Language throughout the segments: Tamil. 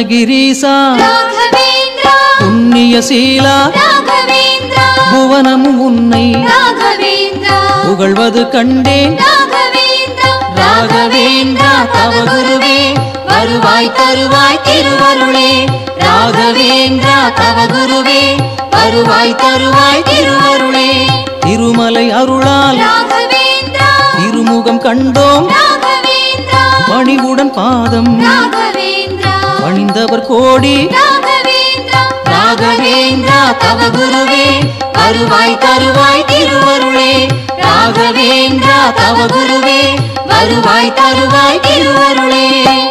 புவனகிரீசா ராகவேந்திரா புண்ணிய சீலா ராகவேந்திரா புவனமும் உன்னை ராகவேந்திரா புகழ்வது கண்டேன் ராகவேந்திரா ராகவேந்திரா தவ குருவே வருவாய் தருவாய் திருவருளே ராகவேந்திரா தவ குருவே வருவாய் தருவாய் திருவருளே திருமலை அருளால் ராகவேந்திரா திருமுகம் கண்டோம் ராகவேந்திரா பணிவுடன் பாதம் ராகவேந்திரா பணிந்தவர் கோடி ராகவேந்திரா ராகவேந்திரா தவ குருவே வருவாய் தருவாய் திருவருளே ராகவேந்திரா தவ குருவே வருவாய் தருவாய் திருவருளே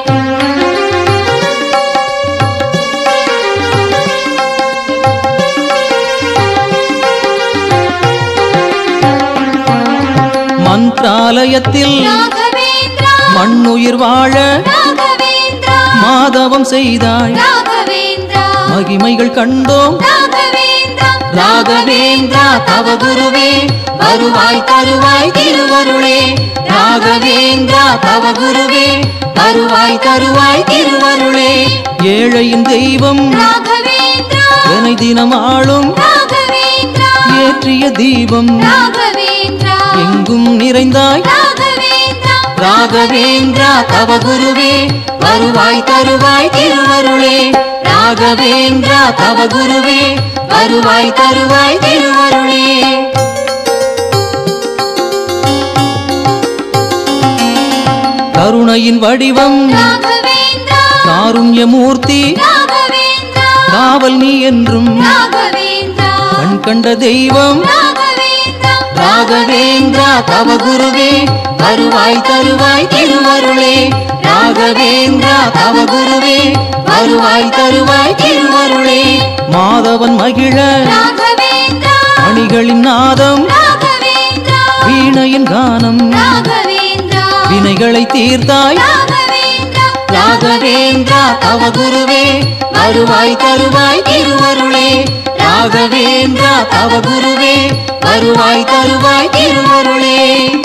மந்த்ராலயத்தில் ராகவேந்திரா மண்ணுயிர் வாழ ராகவேந்திரா மாதவம் செய்தாய் ராகவேந்திரா மகிமைகள் கண்டோம் ராகவேந்திரா ராகவேந்திரா தவ குருவே வருவாய் தருவாய் திருவருளே ராகவேந்திரா தவ குருவே வருவாய் தருவாய் திருவருளே ஏழையின் தெய்வம் ராகவேந்திரா எனை தினம் ஆளும் ராகவேந்திரா ஏற்றிய தீபம் ராகவேந்திரா எங்கும் நிறைந்தாய் ராகவேந்திரா ராகவேந்திரா தவ குருவே வருவாய் தருவாய் திருவருளே ராகவேந்திரா தவ குருவே வருவாய் தருவாய் திருவருளே கருணையின் வடிவம் ராகவேந்திரா காருண்யமூர்த்தி ராகவேந்திரா காவல் நீ என்றும் ராகவேந்திரா கண் கண்ட தெய்வம் ராகவேந்திரா ராகவேந்திரா தவ குருவே வருவாய் தருவாய் திருவருளே ராகவேந்திரா தவ குருவே வருவாய் தருவாய் திருவருளே மாதவன் மகிழ ராகவேந்திரா மணிகளின் நாதம் ராகவேந்திரா வீணையின் கானம் ராகவேந்திரா வினைகளை தீர்த்தாய் ராகவேந்திரா ராகவேந்திரா தவ குருவே வருவாய் தருவாய் திருவருளே ராகவேந்திரா தவ குருவே வருவாய் தருவாய் திருவருளே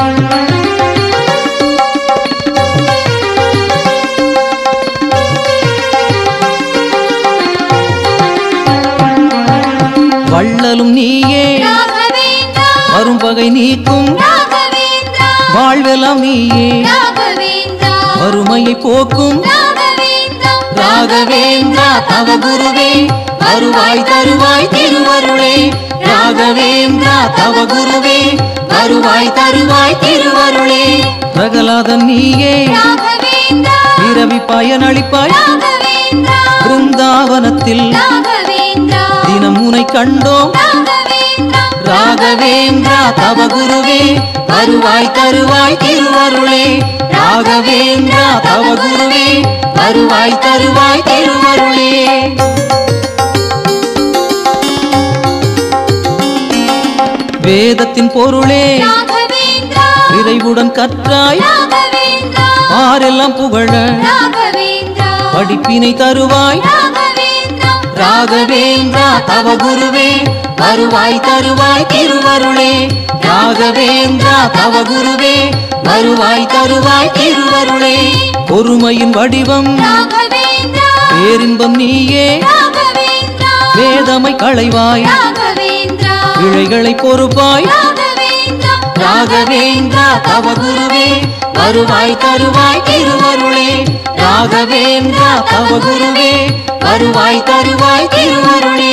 வள்ளலும் நீயே ராகவேந்திரா வரும் பகை நீக்கும் ராகவேந்திரா வாழ்வெல்லாம் நீயே ராகவேந்திரா வறுமையை போக்கும் ராகவேந்திரா ராகவேந்திரா தவ குருவே வருவாய் தருவாய் திருவருளே ராகவேந்திரா தவ குருவே வருவாய் தருவாய் திருவருளே பிரகலாதன் நீயே ராகவேந்திரா பிறவி பயனளிப்பாய் ராகவேந்திரா பிருந்தாவனத்தில் ராகவேந்திரா தினம் உனை கண்டோம் ராகவேந்திரா ராகவேந்திரா தவ குருவே வருவாய் தருவாய் திருவருளே ராகவேந்திரா தவ குருவே வருவாய் தருவாய் திருவருளே வேதத்தின் பொருளே ராகவேந்திரா விரைவுடன் கற்றாய் ராகவேந்திரா ஆரெல்லாம் புகழ ராகவேந்திரா படிப்பினை தருவாய் ராகவேந்திரா ராகவேந்திரா தவ குருவே வருவாய் தருவாய் திருவருளே ராகவேந்திரா தவ குருவே வருவாய் தருவாய் திருவருளே பொறுமையின் வடிவம் ராகவேந்திரா பேரின்பம் நீயே ராகவேந்திரா வேதமை களைவாய் ராகவேந்திரா பிழைகளை பொறுப்பாய் ராகவேந்திரா ராகவேந்திரா தவ குருவே வருவாய் தருவாய் திருவருளே ராகவேந்திரா தவ குருவே வருவாய் தருவாய் திருவருளே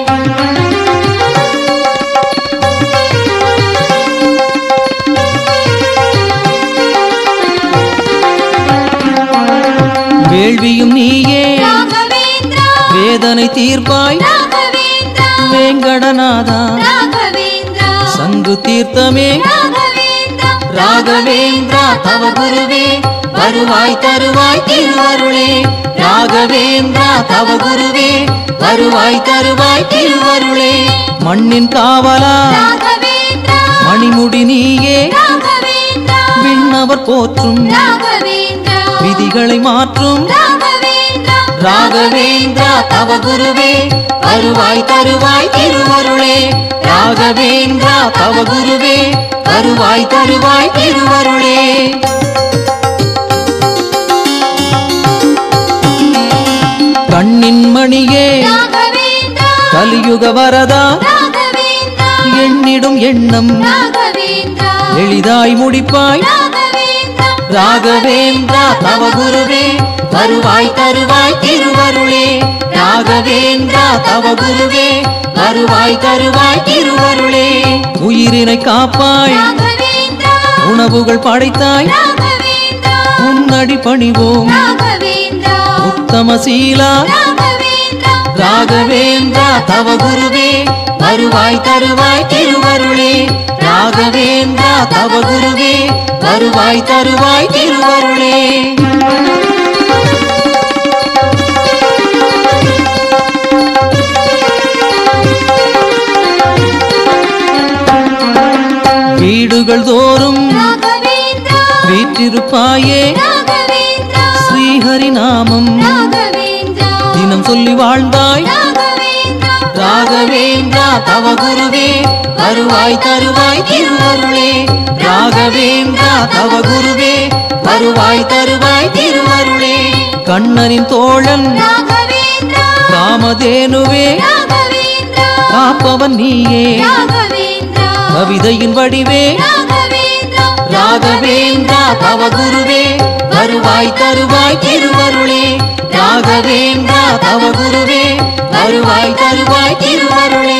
வேள்வியும் நீயே ராகவேந்திரா வேதனை தீர்ப்பாய் ராகவேந்திரா வேங்கடநாதா ராகவேந்திரா சங்கு தீர்த்தமே ராகவேந்திரா ராகவேந்திரா தவ குருவே வருவாய் தருவாய் திருவருளே ராகவேந்திரா தவ குருவே வருவாய் தருவாய் திருவருளே மண்ணின் காவலா ராகவேந்திரா மணிமுடி நீயே ராகவேந்திரா விண்ணவர் போற்றும் ராகவேந்திரா விதிகளை மாற்றும் ராகவேந்திரா ராகவேந்திரா தவ குருவே வருவாய் தருவாய் திருவருளே ராகவேந்திரா தவ குருவே வருவாய் தருவாய் திருவருளே கலியுக வரதா ராகவேந்திரா எண்ணிடும் எண்ணம் ராகவேந்திரா எளிதாய் முடிப்பாய் ராகவேந்திரா ராகவேந்திரா தவ குருவே வருவாய் தருவாய் திருவருளே ராகவேந்திரா தவ குருவே வருவாய் தருவாய் திருவருளே உயிரினை காப்பாய் ராகவேந்திரா உணவுகள் படைத்தாய் ராகவேந்திரா உன்னடி பணிவோம் ராகவேந்திரா உத்தம சீலா ராகவேந்திரா ராகவேந்திரா தவ குருவே வருவாய் தருவாய் திருவருளே ராகவேந்திரா தவ குருவே வருவாய் தருவாய் திருவருளே வீடுகள் தோறும் ராகவேந்திரா வீற்றிருப்பாயே ராகவேந்திரா ஸ்ரீஹரி நாமம் ராகவேந்திரா தினம் சொல்லி வாழ்ந்தாய் ராகவேந்திரா ராகவேந்திரா தவ குருவே வருவாய் தருவாய் திருவருளே ராகவேந்திரா தவ குருவே வருவாய் தருவாய் திருவருளே கண்ணனின் தோழன் ராகவேந்திரா காமதேனுவே ராகவேந்திரா காப்பவன் நீயே ராகவேந்திரா கவிதையின் வடிவே ராகவேந்திரா ராகவேந்திரா தவ குருவே வருவாய் தருவாய் திருவருளே ராகவேந்திரா தவ குருவே வருவாய் தருவாய் திருவருளே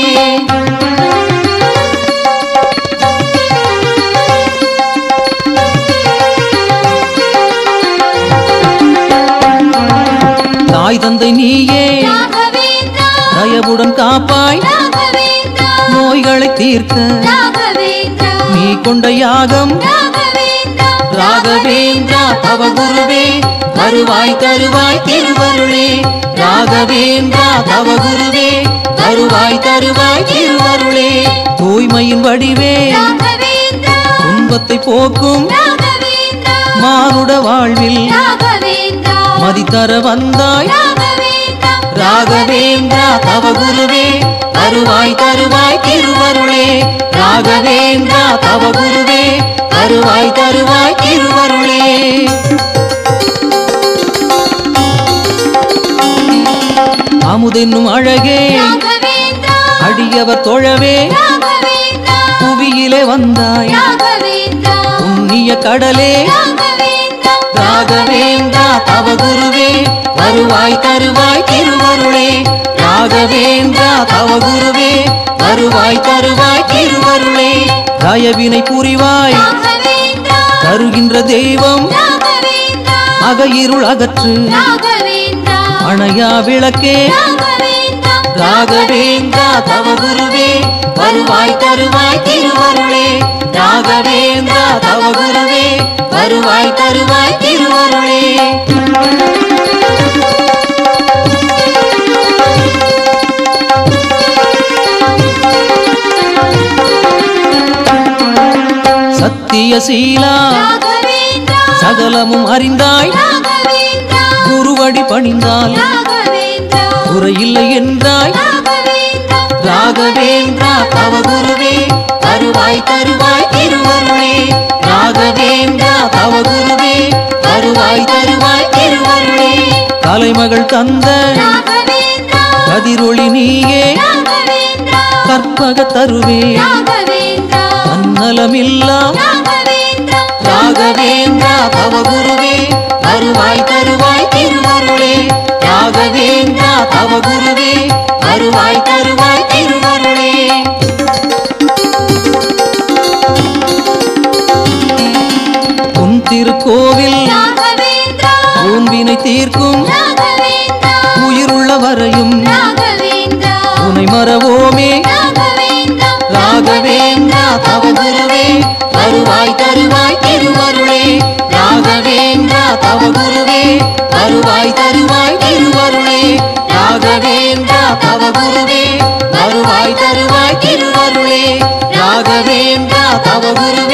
தாய் தந்தை நீயே ராகவேந்திரா தயவுடன் காப்பாய் ராகவேந்திரா நோய்களை தீர்க்க ராகவேந்திரா நீ கொண்ட யாகம் ராகவேந்திரா ராகவேந்திரா தவ குருவே வருவாய் தருவாய் திருவருளே ராகவேந்திரா தவ குருவே வருவாய் தருவாய் திருவருளே தூய்மையின் வடிவே ராகவேந்திரா துன்பத்தை போக்கும் ராகவேந்திரா மானுட வாழ்வில் ராகவேந்திரா மதித்தர வந்தாய் ராகவேந்திரா ராகவேந்திரா தவ குருவே வருவாய் தருவாய் திருவருளே ராகவேந்திரா தவ குருவே வருவாய் தருவாய் திருவருளே அமுதென்னும் அழகே ராகவேந்திரா அடியவர் தொழவே ராகவேந்திரா புவியிலே வந்தாய் ராகவேந்திரா புண்ணிய கடலே ராகவேந்திரா ராகவேந்திரா தவ குருவே வருவாய் தருவாய் திருவருளே ராகவேந்திரா தவ குருவே வருவாய் தருவாய் திருவருளே தயவினை புரிவாய் ராகவேந்திரா தருகின்ற தெய்வம் ராகவேந்திரா அகையிருள் அகற்று ராகவேந்திரா அணையா விளக்கே ராகவேந்திரா ராகவேந்திரா தவ குருவே வருவாய் தருவாய் திருவருளே ராகவேந்திரா தவ குருவே வருவாய் தருவாய் திருவருளே சத்திய சீலா ராகவேந்திரா சகலமும் அறிந்தாய் ராகவேந்திரா குருவடி பணிந்தால் ராகவேந்திரா குறையில்லை என்றாய் ராகவேந்திரா ராகவேந்திரா தவ குருவே வருவாய் தருவாய் திருவருளே ராகவேந்திரா தவ குருவே வருவாய் தருவாய் திருவருளே கலைமகள் தந்த ராகவேந்திரா கதிரொளி நீயே ராகவேந்திரா கற்பக தருவே ராகவேந்திரா தன்னலமில்லா ராகவேந்திரா ராகவேந்திரா தவ குருவே வருவாய் தருவாய் திருவருளே ராகவேந்திரா தவ குருவே வருவாய் தருவாய் திருவருளே உன் திருக்கோவில் ராகவேந்திரா ஊன்வினை தீர்க்கும் ராகவேந்திரா உயிருள்ள வரையும் ராகவேந்திரா உனை மறவோமே ராகவேந்திரா ராகவேந்திரா தவ குருவே வருவாய் தருவாய் திருவருளே ராகவேந்திரா தவ குருவே வருவாய் தருவாய் திருவருளே ராகவேந்திரா தவ குருவே வருவாய் தருவாய் திருவருளே ராகவேந்திரா தவ குருவே